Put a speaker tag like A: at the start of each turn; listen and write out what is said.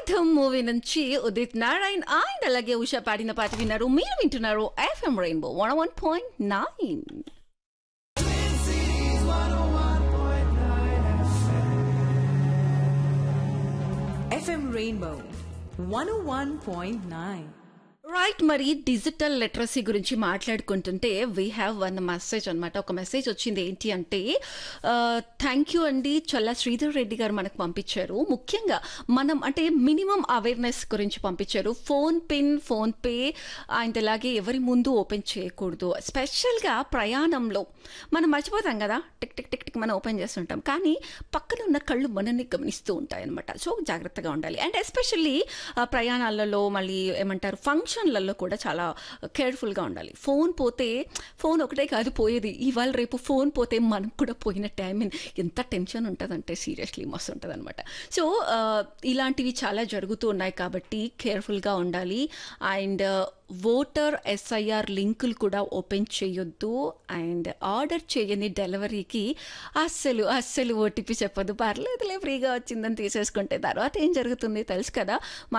A: యుద్ధం మూవీ నుంచి ఉదిత్ నారాయణ్ అండ్ అలాగే ఉషా పాడిన పాట విన్నారు మీరు వింటున్నారు FM rainbow one one point nine
B: FM Rainbow 101.9.
A: Right మరి డిజిటల్ లిటరసీ గురించి మాట్లాడుకుంటుంటే వీ హ్యావ్ వన్ మెసేజ్ అనమాట ఒక మెసేజ్ వచ్చింది ఏంటి అంటే థ్యాంక్ యూ అండి చల్ల శ్రీధర్ రెడ్డి గారు మనకు పంపించారు ముఖ్యంగా మనం అంటే మినిమం అవేర్నెస్ గురించి పంపించారు phone pin PhonePe and అలాగే ఎవరి ముందు ఓపెన్ చేయకూడదు స్పెషల్గా ప్రయాణంలో మనం మర్చిపోతాం కదా టిక్ టిక్ టిక్ టిక్ మనం ఓపెన్ చేస్తుంటాం కానీ పక్కన ఉన్న కళ్ళు మనల్ని గమనిస్తూ ఉంటాయి అనమాట సో జాగ్రత్తగా ఉండాలి అండ్ ఎస్పెషల్లీ ప్రయాణాలలో మళ్ళీ ఏమంటారు ఫంక్షన్లలో కూడా చాలా కేర్ఫుల్గా ఉండాలి ఫోన్ పోతే ఫోన్ ఒకటే కాదు పోయేది ఇవాళ రేపు ఫోన్ పోతే మనకు కూడా పోయినట్టే ఐ మీన్ ఎంత టెన్షన్ ఉంటుందంటే సీరియస్లీ మస్తు ఉంటుంది అనమాట సో ఇలాంటివి చాలా జరుగుతూ ఉన్నాయి కాబట్టి కేర్ఫుల్గా ఉండాలి అండ్ ఓటర్ ఎస్ఐఆర్ లింకులు కూడా ఓపెన్ చేయొద్దు అండ్ ఆర్డర్ చేయని డెలివరీకి అస్సలు అస్సలు ఓటీపీ చెప్పదు పర్లేదులే ఫ్రీగా వచ్చిందని తీసేసుకుంటే తర్వాత ఏం జరుగుతుంది తెలుసు కదా